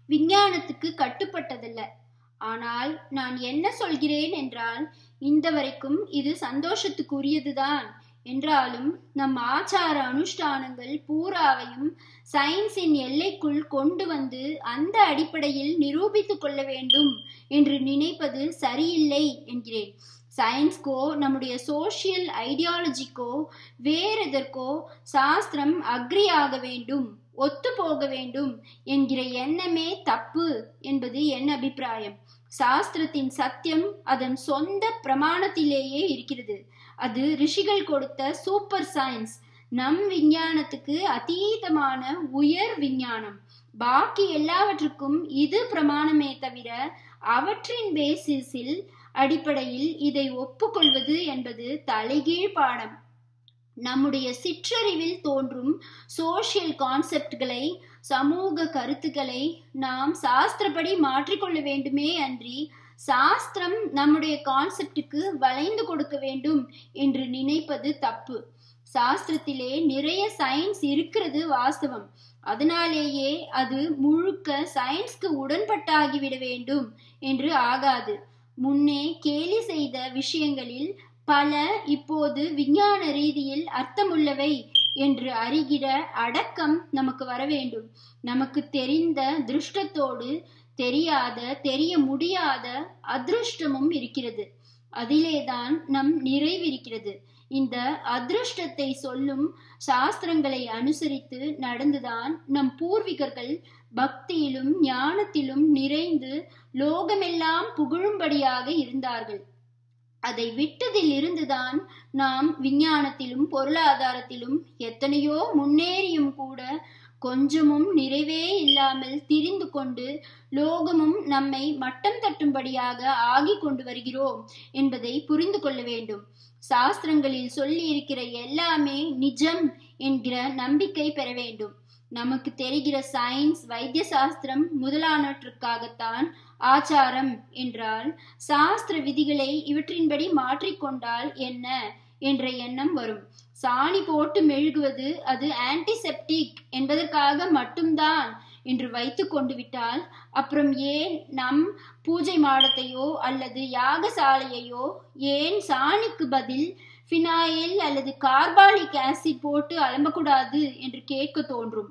விஞ்ஞானத்துக்கு கட்டுப்பட்டதல்ல ஆனால் நான் என்ன சொல்கிறேன் என்றால் இந்த வரைக்கும் இது சந்தோஷத்துக்குரியதுதான் என்றாலும் நம் ஆச்சார அனுஷ்டானங்கள் பூராவையும் சயின்ஸின் எல்லைக்குள் கொண்டு வந்து அந்த அடிப்படையில் நிரூபித்துக் கொள்ள வேண்டும் என்று நினைப்பது சரியில்லை என்கிறேன் சயின்ஸ்க்கோ நம்முடைய சோசியல் ஐடியாலஜிக்கோ வேற எதற்கோ சாஸ்திரம் அக்ரி ஆக வேண்டும் ஒத்து போக வேண்டும் என்கிற எண்ணமே தப்பு என்பது என் அபிப்பிராயம் சாஸ்திரத்தின் சத்தியம் அதன் சொந்த பிரமாணத்திலேயே இருக்கிறது அது ரிஷிகள் கொடுத்த சூப்பர் சயின்ஸ் நம் விஞ்ஞானத்துக்கு அதீதமான உயர் விஞ்ஞானம் பாக்கி எல்லாவற்றுக்கும் இது பிரமாணமே தவிர அவற்றின் பேசிஸில் அடிப்படையில் இதை ஒப்புக்கொள்வது என்பது தலைகீழ் பாடம் நம்முடைய சிற்றறிவில் தோன்றும் சோசியல் கான்செப்ட்களை சமூக கருத்துக்களை நாம் சாஸ்திரப்படி மாற்றிக்கொள்ள வேண்டுமே அன்றி சாஸ்திரம் நம்முடைய கான்செப்டுக்கு வளைந்து கொடுக்க வேண்டும் என்று நினைப்பது தப்பு சாஸ்திரத்திலே நிறைய சயின்ஸ் இருக்கிறது வாஸ்தவம் அதனாலேயே அது முழுக்க சயின்ஸ்க்கு உடன்பட்டாகிவிட வேண்டும் என்று ஆகாது முன்னே கேலி செய்த விஷயங்களில் பல இப்போது விஞ்ஞான ரீதியில் அர்த்தமுள்ளவை என்று அறிகிற அடக்கம் நமக்கு வர வேண்டும் நமக்கு தெரிந்த திருஷ்டத்தோடு தெரியாத தெரிய முடியாத அதிருஷ்டமும் இருக்கிறது அதிலேதான் நம் நிறைவிருக்கிறது இந்த அதிருஷ்டத்தை சொல்லும் சாஸ்திரங்களை அனுசரித்து நடந்துதான் நம் பூர்வீகர்கள் பக்தியிலும் ஞானத்திலும் நிறைந்து லோகமெல்லாம் புகழும்படியாக இருந்தார்கள் அதை விட்டதில் இருந்துதான் நாம் விஞ்ஞானத்திலும் பொருளாதாரத்திலும் எத்தனையோ முன்னேறியும் கூட கொஞ்சமும் நிறைவே இல்லாமல் திரிந்து கொண்டு லோகமும் நம்மை மட்டம் தட்டும்படியாக ஆகி கொண்டு வருகிறோம் என்பதை புரிந்து கொள்ள வேண்டும் சாஸ்திரங்களில் சொல்லி இருக்கிற எல்லாமே நிஜம் என்கிற நம்பிக்கை பெற வேண்டும் நமக்கு தெரிகிற சயின்ஸ் வைத்திய சாஸ்திரம் முதலானவற்றுக்காகத்தான் ஆச்சாரம் என்றால் சாஸ்திர விதிகளை இவற்றின்படி மாற்றிக்கொண்டால் என்ன என்ற எண்ணம் வரும் சாணி போட்டு மெழுகுவது அது ஆன்டிசெப்டிக் என்பதற்காக மட்டும்தான் என்று வைத்து கொண்டு விட்டால் அப்புறம் ஏன் நம் பூஜை மாடத்தையோ அல்லது யாகசாலையையோ ஏன் சாணிக்கு பதில் ஃபினாயில் அல்லது கார்பாலிக் ஆசிட் போட்டு அலம்பக்கூடாது என்று கேட்க தோன்றும்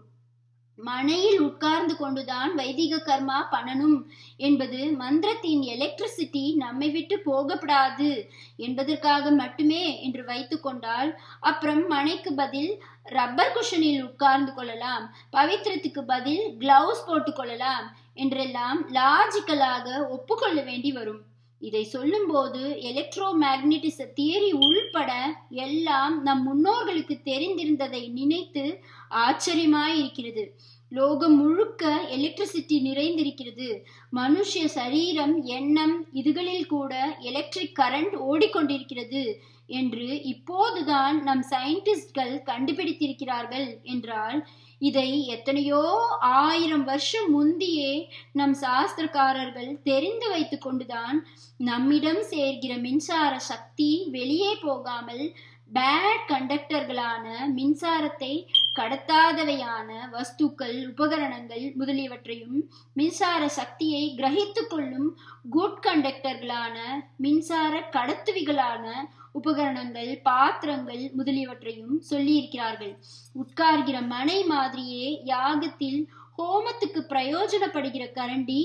மனையில் உட்கார்ந்து கொண்டுதான் வைதிக கர்மா பண்ணணும் என்பது மந்திரத்தின் எலக்ட்ரிசிட்டி நம்மை விட்டு போகப்படாது என்பதற்காக மட்டுமே என்று வைத்து கொண்டால் அப்புறம் மனைக்கு பதில் ரப்பர் குஷனில் உட்கார்ந்து கொள்ளலாம் பவித்திரத்துக்கு பதில் கிளவுஸ் போட்டு கொள்ளலாம் என்றெல்லாம் லாஜிக்கலாக ஒப்புக்கொள்ள வேண்டி வரும் இதை சொல்லும்போது எலக்ட்ரோ மேக்னட்டிச தியரி உள்பட எல்லாம் நம் முன்னோர்களுக்கு தெரிந்திருந்ததை நினைத்து ஆச்சரியமாயிருக்கிறது லோகம் முழுக்க எலக்ட்ரிசிட்டி நிறைந்திருக்கிறது மனுஷ சரீரம் எண்ணம் இதுகளில் கூட எலக்ட்ரிக் கரண்ட் ஓடிக்கொண்டிருக்கிறது என்று இப்போதுதான் நம் சயின்டிஸ்ட்கள் கண்டுபிடித்திருக்கிறார்கள் என்றால் இதை எத்தனையோ ஆயிரம் வருஷம் முந்தியே நம் சாஸ்திரக்காரர்கள் தெரிந்து வைத்து கொண்டுதான் நம்மிடம் சேர்கிற மின்சார சக்தி வெளியே போகாமல் பேட் கண்டக்டர்களான மின்சாரத்தை கடத்தாதவையான வஸ்துக்கள் உபகரணங்கள் முதலியவற்றையும் மின்சார சக்தியை கிரகித்து கொள்ளும் குட் கண்டக்டர்களான மின்சார கடத்துவிகளான உபகரணங்கள் பாத்திரங்கள் முதலியவற்றையும் சொல்லியிருக்கிறார்கள் உட்கார்கிற மனை மாதிரியே யாகத்தில் ஹோமத்துக்கு பிரயோஜனப்படுகிற கரண்டி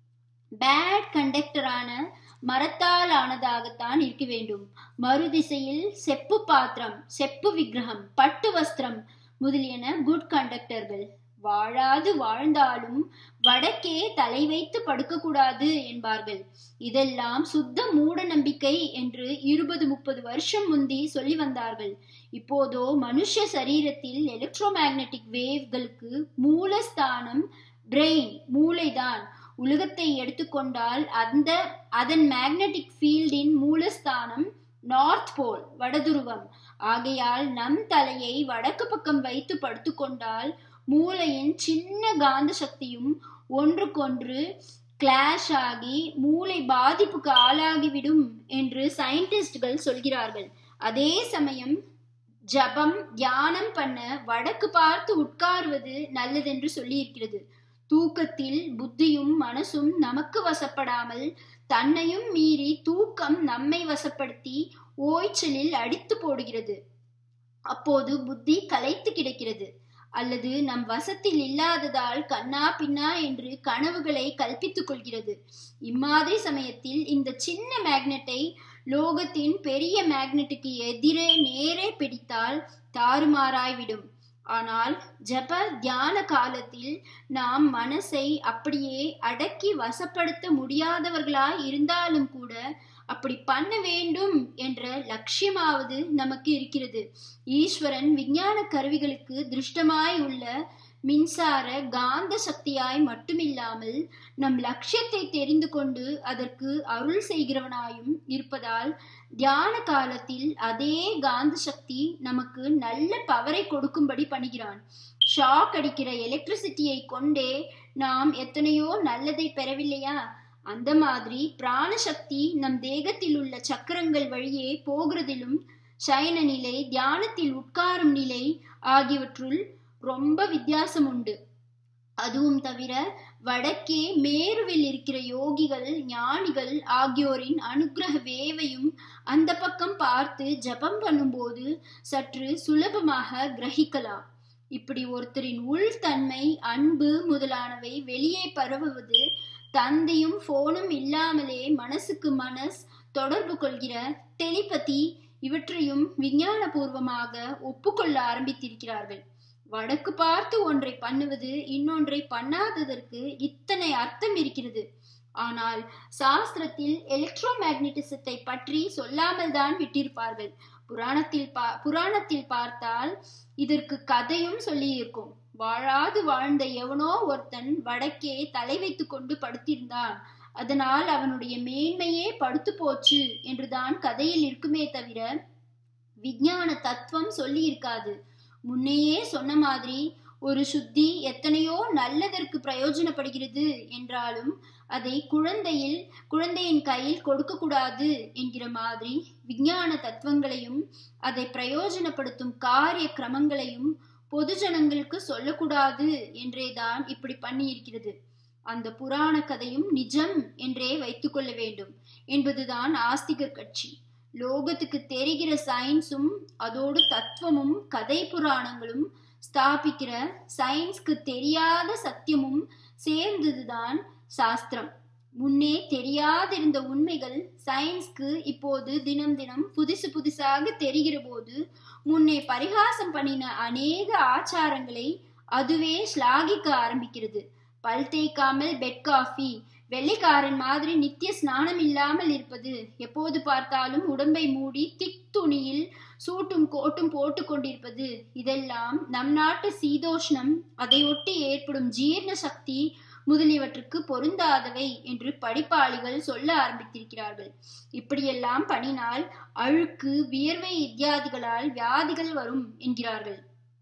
பேட் கண்டக்டரான மரத்தால் ஆனதாகத்தான் இருக்க வேண்டும் மறுதிசையில் செப்பு பாத்திரம் செப்பு விக்கிரகம் பட்டு வஸ்திரம் முதலியன குட் கண்டக்டர்கள் வாழாது வாழ்ந்தாலும் வடக்கே தலை வைத்து படுக்கக்கூடாது என்பார்கள் இதெல்லாம் சுத்த மூட நம்பிக்கை என்று இருபது முப்பது வருஷம் முந்தி சொல்லி வந்தார்கள் இப்போதோ மனுஷ சரீரத்தில் எலக்ட்ரோ மேக்னெட்டிக் வேவ்களுக்கு மூலஸ்தானம் பிரெயின் மூளைதான் உலகத்தை எடுத்துக்கொண்டால் அந்த அதன் மேக்னெட்டிக் ஃபீல்டின் மூலஸ்தானம் நார்த் போல் வடதுருவம் ஆகையால் நம் தலையை வடக்கு பக்கம் வைத்து படுத்துக்கொண்டால் மூளையின் சின்ன காந்த சக்தியும் ஒன்றுக்கொன்று கிளாஷ் ஆகி மூளை பாதிப்புக்கு ஆளாகிவிடும் என்று சயின்டிஸ்ட்கள் சொல்கிறார்கள் அதே சமயம் ஜபம் தியானம் பண்ண வடக்கு பார்த்து உட்காருவது நல்லதென்று சொல்லியிருக்கிறது தூக்கத்தில் புத்தியும் மனசும் நமக்கு வசப்படாமல் தன்னையும் மீறி தூக்கம் நம்மை வசப்படுத்தி ஓய்ச்சலில் அடித்து போடுகிறது அப்போது புத்தி கலைத்து கிடக்கிறது அல்லது நம் வசத்தில் இல்லாததால் கண்ணா பின்னா என்று கனவுகளை கல்பித்துக் கொள்கிறது இம்மாதிரி சமயத்தில் இந்த சின்ன மேக்னெட்டை லோகத்தின் பெரிய மேக்னெட்டுக்கு எதிரே நேரே பிடித்தால் தாறுமாறாய்விடும் ஆனால் ஜப தியான காலத்தில் நாம் மனசை அப்படியே அடக்கி வசப்படுத்த முடியாதவர்களாய் இருந்தாலும் கூட அப்படி பண்ண வேண்டும் என்ற லட்சியமாவது நமக்கு இருக்கிறது ஈஸ்வரன் விஞ்ஞான கருவிகளுக்கு திருஷ்டமாய் உள்ள மின்சார காந்த சக்தியாய் மட்டுமில்லாமல் நம் லட்சியத்தை தெரிந்து கொண்டு அதற்கு அருள் செய்கிறவனாயும் இருப்பதால் தியான காலத்தில் அதே காந்த சக்தி நமக்கு நல்ல பவரை கொடுக்கும்படி பண்ணுகிறான் ஷாக் அடிக்கிற எலக்ட்ரிசிட்டியை கொண்டே நாம் எத்தனையோ நல்லதை பெறவில்லையா அந்த மாதிரி பிராணசக்தி நம் தேகத்தில் உள்ள சக்கரங்கள் வழியே போகிறதிலும் சயன நிலை தியானத்தில் உட்காரும் நிலை ஆகியவற்றுள் ரொம்ப வித்தியாசம் உண்டு அதுவும் தவிர வடக்கே மேருவில் இருக்கிற யோகிகள் ஞானிகள் ஆகியோரின் அனுகிரக வேவையும் அந்த பக்கம் பார்த்து ஜபம் பண்ணும்போது சற்று சுலபமாக கிரகிக்கலாம் இப்படி ஒருத்தரின் உள்தன்மை அன்பு முதலானவை வெளியே பரவுவது தந்தையும் போனும் இல்லாமலே மனசுக்கு மனஸ் தொடர்பு கொள்கிற டெலிபதி இவற்றையும் விஞ்ஞானபூர்வமாக ஒப்புக்கொள்ள ஆரம்பித்திருக்கிறார்கள் வடக்கு பார்த்து ஒன்றை பண்ணுவது இன்னொன்றை பண்ணாததற்கு இத்தனை அர்த்தம் இருக்கிறது ஆனால் சாஸ்திரத்தில் எலக்ட்ரோ மேக்னட்டிசத்தை பற்றி சொல்லாமல் தான் விட்டிருப்பார்கள் புராணத்தில் பா புராணத்தில் பார்த்தால் இதற்கு கதையும் சொல்லியிருக்கும் வாழாது வாழ்ந்த எவனோ ஒருத்தன் வடக்கே தலை வைத்து கொண்டு படுத்திருந்தான் அதனால் அவனுடைய மேன்மையே படுத்து போச்சு என்றுதான் கதையில் இருக்குமே தவிர விஞ்ஞான தத்துவம் சொல்லி இருக்காது முன்னையே சொன்ன மாதிரி ஒரு சுத்தி எத்தனையோ நல்லதற்கு பிரயோஜனப்படுகிறது என்றாலும் அதை குழந்தையில் குழந்தையின் கையில் கொடுக்க கூடாது என்கிற மாதிரி விஞ்ஞான தத்துவங்களையும் அதை பிரயோஜனப்படுத்தும் காரிய கிரமங்களையும் பொது ஜனங்களுக்கு சொல்லக்கூடாது என்றேதான் இப்படி பண்ணி இருக்கிறது அந்த புராண கதையும் நிஜம் என்றே வைத்துக்கொள்ள வேண்டும் என்பதுதான் ஆஸ்திகர் கட்சி லோகத்துக்கு தெரிகிற சயின்ஸும் அதோடு தத்துவமும் கதை புராணங்களும் ஸ்தாபிக்கிற சயின்ஸ்க்கு தெரியாத சத்தியமும் சேர்ந்ததுதான் சாஸ்திரம் முன்னே தெரியாதிருந்த உண்மைகள் சயின்ஸ்க்கு இப்போது தினம் தினம் புதுசு புதுசாக தெரிகிற போது முன்னே பரிகாசம் பண்ணின அநேக ஆச்சாரங்களை அதுவே ஸ்லாகிக்க ஆரம்பிக்கிறது பல் தேய்க்காமல் பெட் காஃபி வெள்ளைக்காரன் மாதிரி நித்திய ஸ்நானம் இல்லாமல் இருப்பது எப்போது பார்த்தாலும் உடம்பை மூடி திக் துணியில் சூட்டும் கோட்டும் போட்டு கொண்டிருப்பது இதெல்லாம் நம் நாட்டு சீதோஷ்ணம் அதையொட்டி ஏற்படும் ஜீர்ண சக்தி முதலியவற்றுக்கு பொருந்தாதவை என்று படிப்பாளிகள் சொல்ல ஆரம்பித்திருக்கிறார்கள் இப்படியெல்லாம் பண்ணினால் அழுக்கு வியர்வை இத்தியாதிகளால் வியாதிகள் வரும் என்கிறார்கள்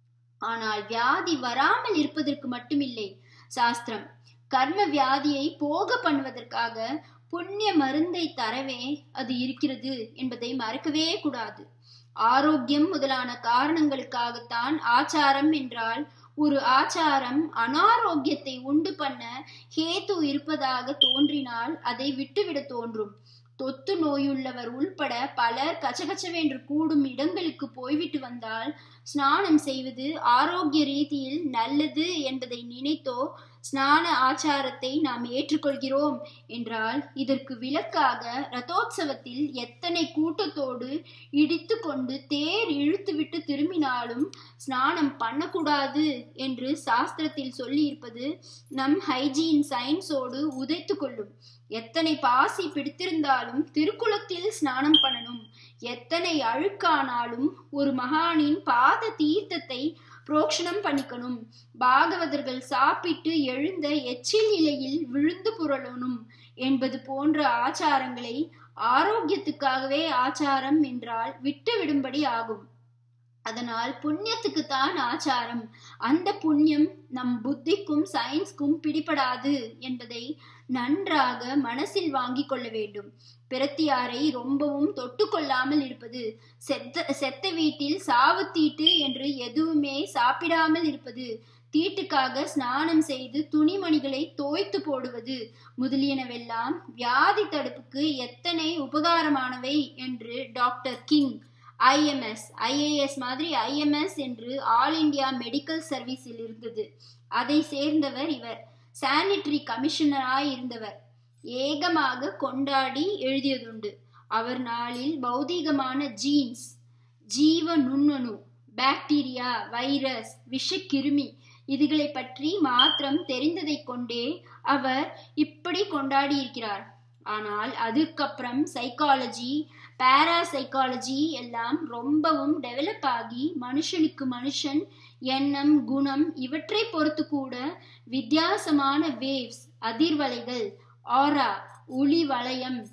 ஆனால் வியாதி வராமல் இருப்பதற்கு மட்டுமில்லை சாஸ்திரம் கர்ம வியாதியை போக பண்ணுவதற்காக புண்ணிய மருந்தை தரவே அது இருக்கிறது என்பதை மறக்கவே கூடாது ஆரோக்கியம் முதலான காரணங்களுக்காகத்தான் ஆச்சாரம் என்றால் ஒரு ஆச்சாரம் அனாரோக்கியத்தை உண்டு பண்ண ஹேத்து இருப்பதாக தோன்றினால் அதை விட்டுவிட தோன்றும் தொத்து நோயுள்ளவர் உள்பட பலர் கச்சகச்சவென்று கூடும் இடங்களுக்கு போய்விட்டு வந்தால் ஸ்நானம் செய்வது ஆரோக்கிய ரீதியில் நல்லது என்பதை நினைத்தோ ஸ்நான ஆச்சாரத்தை நாம் ஏற்றுக்கொள்கிறோம் என்றால் இதற்கு விலக்காக ரதோத்சவத்தில் எத்தனை கூட்டத்தோடு இடித்து கொண்டு தேர் இழுத்துவிட்டு திரும்பினாலும் ஸ்நானம் பண்ணக்கூடாது என்று சாஸ்திரத்தில் சொல்லியிருப்பது நம் ஹைஜீன் சயின்ஸோடு உதைத்து கொள்ளும் எத்தனை பாசி பிடித்திருந்தாலும் திருக்குளத்தில் ஸ்நானம் பண்ணணும் எத்தனை அழுக்கானாலும் ஒரு மகானின் பாத தீர்த்தத்தை புரோக்ஷணம் பண்ணிக்கணும் பாகவதர்கள் சாப்பிட்டு எழுந்த எச்சில் நிலையில் விழுந்து புரளணும் என்பது போன்ற ஆச்சாரங்களை ஆரோக்கியத்துக்காகவே ஆச்சாரம் என்றால் விட்டு விடும்படி ஆகும் அதனால் புண்ணியத்துக்கு தான் ஆச்சாரம் அந்த புண்ணியம் நம் புத்திக்கும் சயின்ஸ்க்கும் பிடிபடாது என்பதை நன்றாக மனசில் வாங்கி கொள்ள வேண்டும் பிரத்தியாரை ரொம்பவும் தொட்டு கொள்ளாமல் இருப்பது செத்த செத்த வீட்டில் சாவுத்தீட்டு என்று எதுவுமே சாப்பிடாமல் இருப்பது தீட்டுக்காக ஸ்நானம் செய்து துணிமணிகளை தோய்த்து போடுவது முதலியனவெல்லாம் வியாதி தடுப்புக்கு எத்தனை உபகாரமானவை என்று டாக்டர் கிங் ஐஎம்எஸ் ஐஏஎஸ் மாதிரி ஐஎம்எஸ் என்று ஆல் இந்தியா மெடிக்கல் சர்வீஸில் இருந்தது அதை சேர்ந்தவர் இவர் சானிட்டரி கமிஷனராய் இருந்தவர் ஏகமாக கொண்டாடி எழுதியதுண்டு அவர் நாளில் பௌதீகமான ஜீன்ஸ் ஜீவ நுண்ணணு பாக்டீரியா வைரஸ் விஷக்கிருமி இதுகளை பற்றி மாத்திரம் தெரிந்ததை கொண்டே அவர் இப்படி கொண்டாடி இருக்கிறார் ஆனால் அதுக்கப்புறம் சைக்காலஜி பாராசைக்காலஜி எல்லாம் ரொம்பவும் டெவலப் ஆகி மனுஷனுக்கு மனுஷன் எண்ணம் குணம் இவற்றை பொறுத்து கூட வித்தியாசமான வேவ்ஸ் அதிர்வலைகள் ஆரா ஒளி வளையம்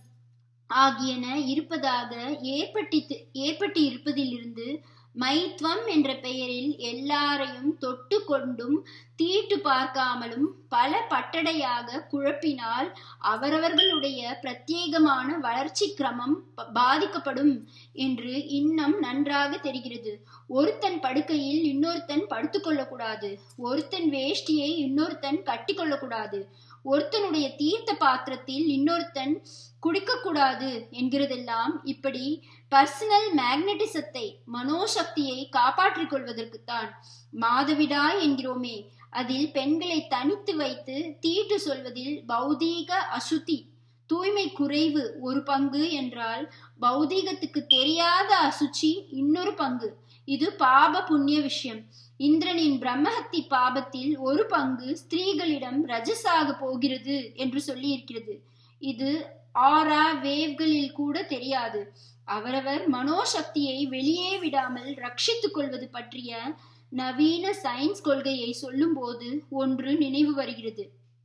ஆகியன இருப்பதாக ஏற்பட்டி ஏற்பட்டு இருப்பதிலிருந்து மைத்வம் என்ற பெயரில் எல்லாரையும் தொட்டு கொண்டும் தீட்டு பார்க்காமலும் பல பட்டடையாக குழப்பினால் அவரவர்களுடைய பிரத்யேகமான வளர்ச்சி கிரமம் பாதிக்கப்படும் என்று இன்னும் நன்றாக தெரிகிறது ஒருத்தன் படுக்கையில் இன்னொருத்தன் படுத்துக்கொள்ளக்கூடாது ஒருத்தன் வேஷ்டியை இன்னொருத்தன் கட்டி கொள்ளக்கூடாது ஒருத்தனுடைய தீர்த்த பாத்திரத்தில் இன்னொருத்தன் குடிக்கக்கூடாது என்கிறதெல்லாம் இப்படி பர்சனல் மேக்னட்டிசத்தை மனோசக்தியை காப்பாற்றிக் கொள்வதற்குத்தான் மாதவிடாய் என்கிறோமே அதில் பெண்களை தனித்து வைத்து தீட்டு சொல்வதில் பௌதீக அசுத்தி தூய்மை குறைவு ஒரு பங்கு என்றால் பௌதீகத்துக்கு தெரியாத அசுச்சி இன்னொரு பங்கு இது பாப புண்ணிய விஷயம் இந்திரனின் பிரம்மஹத்தி பாபத்தில் ஒரு பங்கு ஸ்திரீகளிடம் ரஜஸாக போகிறது என்று சொல்லி இருக்கிறது இது ஆரா வேவ்களில் கூட தெரியாது அவரவர் மனோசக்தியை வெளியே விடாமல் ரட்சித்துக் கொள்வது பற்றிய நவீன சயின்ஸ் கொள்கையை சொல்லும்போது ஒன்று நினைவு வருகிறது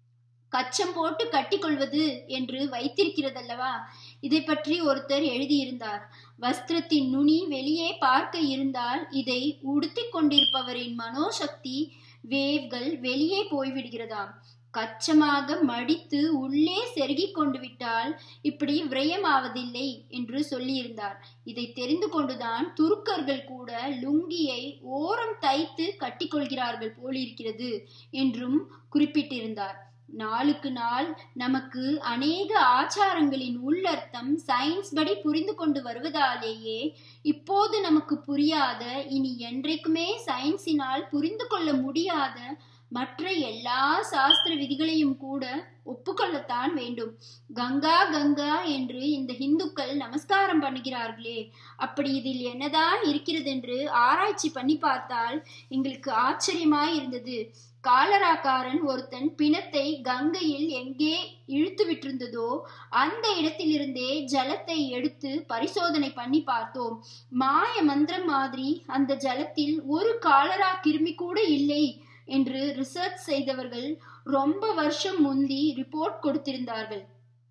கச்சம் போட்டு கட்டிக்கொள்வது என்று வைத்திருக்கிறதல்லவா இதை பற்றி ஒருத்தர் எழுதியிருந்தார் வஸ்திரத்தின் நுனி வெளியே பார்க்க இருந்தால் இதை உடுத்திக் கொண்டிருப்பவரின் மனோசக்தி வேவ்கள் வெளியே போய்விடுகிறதாம் கச்சமாக மடித்து உள்ளே செருகிக் கொண்டு விட்டால் இப்படி விரயமாவதில்லை என்று சொல்லியிருந்தார் இதை தெரிந்து கொண்டுதான் துருக்கர்கள் கூட லுங்கியை ஓரம் தைத்து கட்டிக்கொள்கிறார்கள் போலிருக்கிறது என்றும் குறிப்பிட்டிருந்தார் நாளுக்கு நாள் நமக்கு அநேக ஆச்சாரங்களின் உள்ளர்த்தம் சயின்ஸ் படி புரிந்து கொண்டு வருவதாலேயே இப்போது நமக்கு புரியாத இனி என்றைக்குமே சயின்ஸினால் புரிந்து கொள்ள முடியாத மற்ற எல்லா சாஸ்திர விதிகளையும் கூட ஒப்புக்கொள்ளத்தான் வேண்டும் கங்கா கங்கா என்று இந்த இந்துக்கள் நமஸ்காரம் பண்ணுகிறார்களே அப்படி இதில் என்னதான் இருக்கிறது என்று ஆராய்ச்சி பண்ணி பார்த்தால் எங்களுக்கு ஆச்சரியமாய் இருந்தது காலராக்காரன் ஒருத்தன் பிணத்தை கங்கையில் எங்கே இழுத்து விட்டிருந்ததோ அந்த இடத்திலிருந்தே ஜலத்தை எடுத்து பரிசோதனை பண்ணி பார்த்தோம் மாய மந்திரம் மாதிரி அந்த ஜலத்தில் ஒரு காலரா கிருமி கூட இல்லை என்று ரிசர்ச் செய்தவர்கள் ரொம்ப வருஷம் முந்தி ரிப்போர்ட் கொடுத்திருந்தார்கள்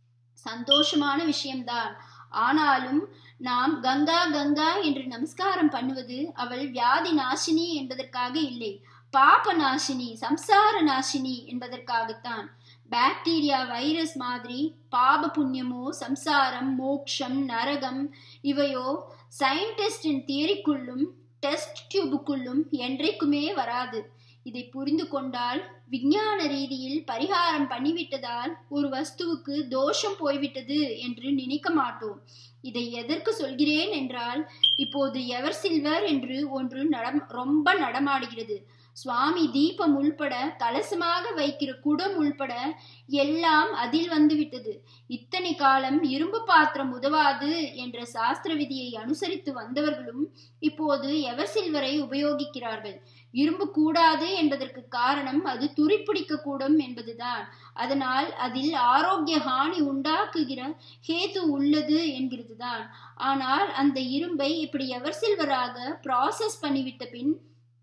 சந்தோஷமான விஷயம்தான் ஆனாலும் நாம் கங்கா கங்கா என்று நமஸ்காரம் பண்ணுவது அவள் வியாதி நாசினி என்பதற்காக இல்லை பாப நாசினி சம்சார நாசினி என்பதற்காகத்தான் பாக்டீரியா வைரஸ் மாதிரி பாப புண்ணியமோ சம்சாரம் மோக்ஷம் நரகம் இவையோ சயின்டிஸ்டின் தியரிக்குள்ளும் டெஸ்ட் டியூபுக்குள்ளும் என்றைக்குமே வராது இதை புரிந்து கொண்டால் விஞ்ஞான ரீதியில் பரிகாரம் பண்ணிவிட்டதால் ஒரு வஸ்துவுக்கு தோஷம் போய்விட்டது என்று நினைக்க மாட்டோம் இதை எதற்கு சொல்கிறேன் என்றால் இப்போது எவர் சில்வர் என்று ஒன்று நடம் ரொம்ப நடமாடுகிறது சுவாமி தீபம் உள்பட கலசமாக வைக்கிற குடம் உள்பட எல்லாம் அதில் வந்து விட்டது இத்தனை காலம் இரும்பு பாத்திரம் உதவாது என்ற சாஸ்திர விதியை அனுசரித்து வந்தவர்களும் இப்போது எவர் சில்வரை உபயோகிக்கிறார்கள் இரும்பு கூடாது என்பதற்கு காரணம் அது துரிப்பிடிக்க கூடும் என்பதுதான் அதனால் அதில் ஆரோக்கிய ஹானி உண்டாக்குகிற ஹேது உள்ளது என்கிறதுதான் ஆனால் அந்த இரும்பை இப்படி எவர் சில்வராக ப்ராசஸ் பண்ணிவிட்ட பின்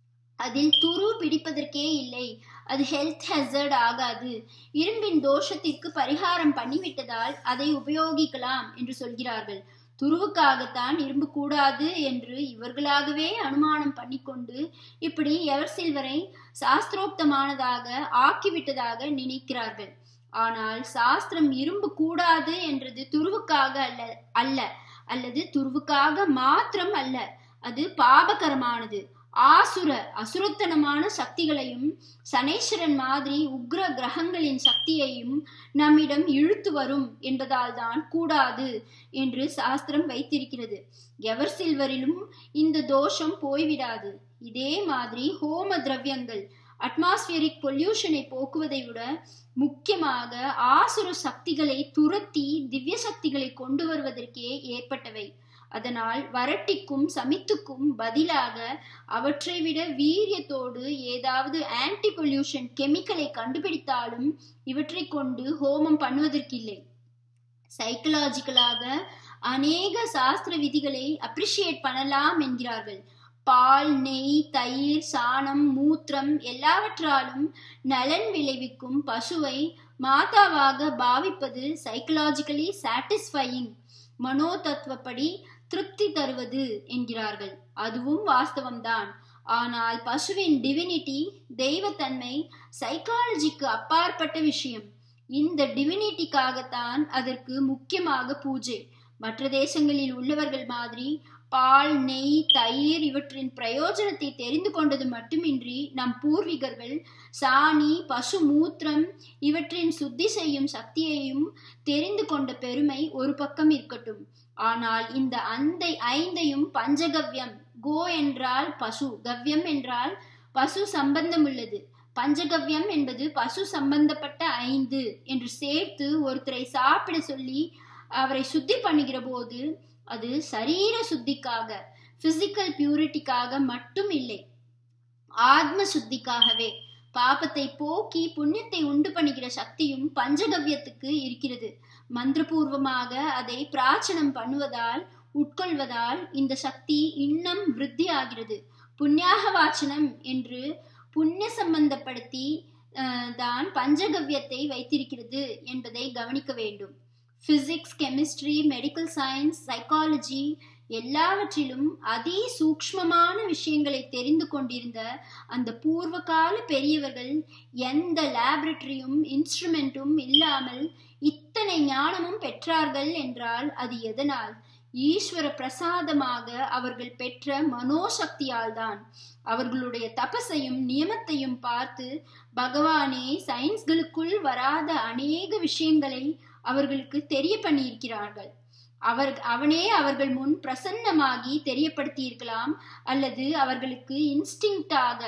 அதில் துரு பிடிப்பதற்கே இல்லை அது ஹெல்த் ஹெசர்ட் ஆகாது இரும்பின் தோஷத்திற்கு பரிகாரம் பண்ணிவிட்டதால் அதை உபயோகிக்கலாம் என்று சொல்கிறார்கள் துருவுக்காகத்தான் இரும்பு கூடாது என்று இவர்களாகவே அனுமானம் பண்ணிக்கொண்டு இப்படி எவர் சில்வரை சாஸ்திரோக்தமானதாக ஆக்கிவிட்டதாக நினைக்கிறார்கள் ஆனால் சாஸ்திரம் இரும்பு கூடாது என்றது துருவுக்காக அல்ல அல்ல அல்லது துருவுக்காக மாத்திரம் அல்ல அது பாபகரமானது ஆசுர அசுரத்தனமான சக்திகளையும் சனேஸ்வரன் மாதிரி உக்ர கிரகங்களின் சக்தியையும் நம்மிடம் இழுத்து வரும் என்பதால் தான் கூடாது என்று சாஸ்திரம் வைத்திருக்கிறது எவர் சில்வரிலும் இந்த தோஷம் போய்விடாது இதே மாதிரி ஹோம திரவியங்கள் அட்மாஸ்பியரிக் பொல்யூஷனை போக்குவதை விட முக்கியமாக ஆசுர சக்திகளை துரத்தி திவ்ய சக்திகளை கொண்டு வருவதற்கே ஏற்பட்டவை அதனால் வறட்டிக்கும் சமித்துக்கும் பதிலாக அவற்றை விட வீரியத்தோடு ஏதாவது ஆன்டி பொல்யூஷன் கெமிக்கலை கண்டுபிடித்தாலும் இவற்றை கொண்டு ஹோமம் பண்ணுவதற்கில்லை சைக்கலாஜிக்கலாக அநேக சாஸ்திர விதிகளை அப்ரிஷியேட் பண்ணலாம் என்கிறார்கள் பால் நெய் தயிர் சாணம் மூத்திரம் எல்லாவற்றாலும் நலன் விளைவிக்கும் பசுவை மாதாவாக பாவிப்பது சைக்கலாஜிக்கலி சாட்டிஸ்ஃபையிங் மனோ தத்துவப்படி திருப்தி தருவது என்கிறார்கள் அதுவும் வாஸ்தவம்தான் ஆனால் பசுவின் டிவினிட்டி தெய்வத்தன்மை சைக்காலஜிக்கு அப்பாற்பட்ட விஷயம் இந்த டிவினிட்டிக்காகத்தான் அதற்கு முக்கியமாக பூஜை மற்ற தேசங்களில் உள்ளவர்கள் மாதிரி பால் நெய் தயிர் இவற்றின் பிரயோஜனத்தை தெரிந்து கொண்டது மட்டுமின்றி நம் பூர்வீகர்கள் சாணி பசு மூத்திரம் இவற்றின் சுத்தி செய்யும் சக்தியையும் தெரிந்து கொண்ட பெருமை ஒரு பக்கம் இருக்கட்டும் ஆனால் இந்த அந்த ஐந்தையும் பஞ்சகவ்யம் கோ என்றால் பசு கவ்யம் என்றால் பசு சம்பந்தம் உள்ளது பஞ்சகவ்யம் என்பது பசு சம்பந்தப்பட்ட ஐந்து என்று சேர்த்து ஒருத்தரை சாப்பிட சொல்லி அவரை சுத்தி பண்ணுகிற போது அது சரீர சுத்திக்காக பிசிக்கல் பியூரிட்டிக்காக மட்டும் இல்லை ஆத்ம சுத்திக்காகவே பாபத்தை போக்கி புண்ணியத்தை உண்டு பண்ணுகிற சக்தியும் பஞ்சகவ்யத்துக்கு இருக்கிறது மந்திரபூர்வமாக அதை பிராச்சனம் பண்ணுவதால் உட்கொள்வதால் இந்த சக்தி இன்னும் விருத்தி ஆகிறது புண்ணியாக வாச்சனம் என்று புண்ணிய சம்பந்தப்படுத்தி தான் பஞ்சகவ்யத்தை வைத்திருக்கிறது என்பதை கவனிக்க வேண்டும் physics chemistry medical science psychology எல்லாவற்றிலும் அதி சூக்மமான விஷயங்களை தெரிந்து கொண்டிருந்த அந்த பூர்வகால பெரியவர்கள் எந்த லேபரட்டரியும் இன்ஸ்ட்ருமெண்ட்டும் இல்லாமல் இத்தனை ஞானமும் பெற்றார்கள் என்றால் அது எதனால் ஈஸ்வர பிரசாதமாக அவர்கள் பெற்ற மனோசக்தியால் தான் அவர்களுடைய தபசையும் நியமத்தையும் பார்த்து பகவானே சயின்ஸ்களுக்குள் வராத அநேக விஷயங்களை அவர்களுக்கு தெரிய பண்ணியிருக்கிறார்கள் அவர் அவனே அவர்கள் முன் பிரசன்னமாகி தெரியப்படுத்தி இருக்கலாம் அல்லது அவர்களுக்கு இன்ஸ்டிங்டாக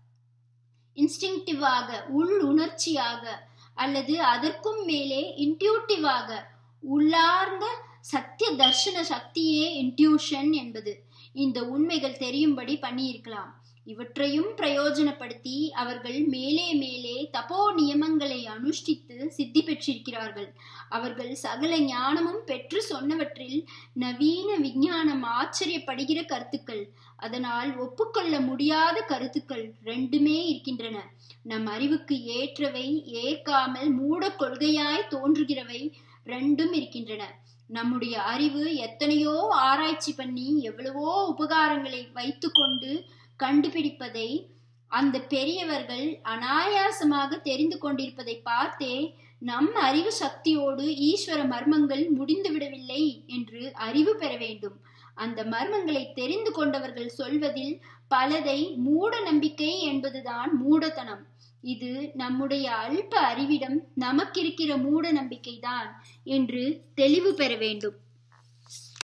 இன்ஸ்டிங்டிவாக உள் உணர்ச்சியாக அல்லது அதற்கும் மேலே இன்டியூட்டிவாக உள்ளார்ந்த சத்திய தர்ஷன சக்தியே இன்ட்யூஷன் என்பது இந்த உண்மைகள் தெரியும்படி பண்ணியிருக்கலாம் இவற்றையும் பிரயோஜனப்படுத்தி அவர்கள் மேலே மேலே தபோ நியமங்களை அனுஷ்டித்து சித்தி பெற்றிருக்கிறார்கள் அவர்கள் சகல ஞானமும் பெற்று சொன்னவற்றில் நவீன விஞ்ஞானம் ஆச்சரியப்படுகிற கருத்துக்கள் அதனால் ஒப்புக்கொள்ள முடியாத கருத்துக்கள் ரெண்டுமே இருக்கின்றன நம் அறிவுக்கு ஏற்றவை ஏற்காமல் மூட கொள்கையாய் தோன்றுகிறவை ரெண்டும் இருக்கின்றன நம்முடைய அறிவு எத்தனையோ ஆராய்ச்சி பண்ணி எவ்வளவோ உபகாரங்களை வைத்துக்கொண்டு கண்டுபிடிப்பதை அந்த பெரியவர்கள் அனாயாசமாக தெரிந்து கொண்டிருப்பதை பார்த்தே நம் அறிவு சக்தியோடு ஈஸ்வர மர்மங்கள் முடிந்து விடவில்லை என்று அறிவு பெற வேண்டும் அந்த மர்மங்களை தெரிந்து கொண்டவர்கள் சொல்வதில் பலதை மூட நம்பிக்கை என்பதுதான் மூடத்தனம் இது நம்முடைய அல்ப அறிவிடம் நமக்கிருக்கிற மூட நம்பிக்கைதான் என்று தெளிவு பெற வேண்டும்